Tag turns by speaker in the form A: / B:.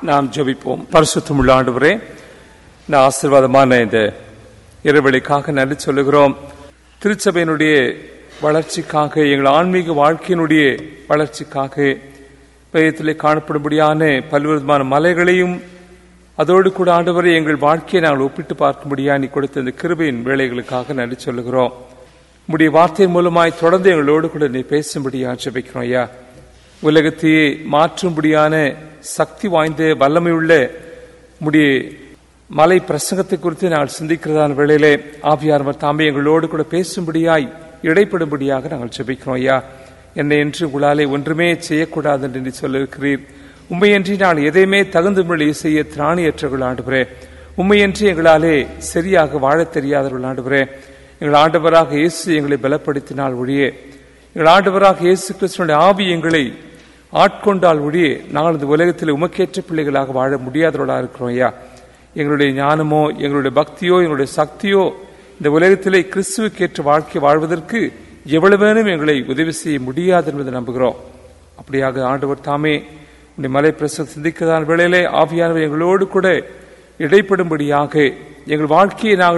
A: நாம் ஜெபிப்போம் பரிசுத்தமுள்ள ஆண்டவரே இந்த ஆசீர்வாதமான இந்த இரவெளிக்காக நன்றி சொல்லுகிறோம் திருச்சபையினுடைய வளர்ச்சிக்காக எங்கள் ஆன்மீக வாழ்க்கையினுடைய வளர்ச்சிக்காக பயத்திலே காணப்படும்படியான பல்வேறு விதமான மலைகளையும் அதோடு கூட ஆண்டவரை எங்கள் வாழ்க்கையை நாங்கள் ஒப்பிட்டு பார்க்கும்படியா நீ கொடுத்த இந்த கிருபையின் வேலைகளுக்காக நன்றி சொல்லுகிறோம் உம்முடைய வார்த்தையின் மூலமாய் தொடர்ந்து எங்களோடு கூட நீ பேசும்படியா ஜெபிக்கிறோம் ஐயா உலகத்தையே மாற்றும்படியான சக்தி வாய்ந்த வல்லமையுள்ள உம்முடைய மலை பிரசங்கத்தை குறித்து நாங்கள் சிந்திக்கிறதான வேளையிலே ஆவியார்வர் தாமே எங்களோடு கூட பேசும்படியாய் இடைப்படும்படியாக நாங்கள் ஜெபிக்கிறோம் ஐயா என்னை என்று உங்களாலே ஒன்றுமே செய்யக்கூடாது என்று நீ சொல்லியிருக்கிறீர் உண்மையன்றி நான் எதையுமே தகுந்த முறையில் செய்ய திராணியற்றவர்கள் ஆண்டுகிறே உண்மையன்றி எங்களாலே சரியாக வாழத் தெரியாதவர்கள் ஆண்டுகிறே எங்கள் ஆண்டவராக இயேசு எங்களை பலப்படுத்தினால் ஒழியே எங்கள் ஆண்டவராக இயேசு கிறிஸ்துவனுடைய ஆவி எங்களை ஆட்கொண்டால் ஒழியே நாங்கள் இந்த உலகத்தில் உமக்கேற்ற பிள்ளைகளாக வாழ முடியாதவர்களாக இருக்கிறோம் ஐயா எங்களுடைய ஞானமோ எங்களுடைய பக்தியோ எங்களுடைய சக்தியோ இந்த உலகத்திலே கிறிஸ்துவுக்கேற்ற வாழ்க்கை வாழ்வதற்கு எவ்வளவேனும் எங்களை உதவி செய்ய முடியாது என்பதை நம்புகிறோம் அப்படியாக ஆண்டவர் தாமே உடைய மலை பிரசம் சிந்திக்கிறதான வேளையிலே ஆவியானவர் எங்களோடு கூட இடைப்படும்படியாக எங்கள் வாழ்க்கையை நாங்கள்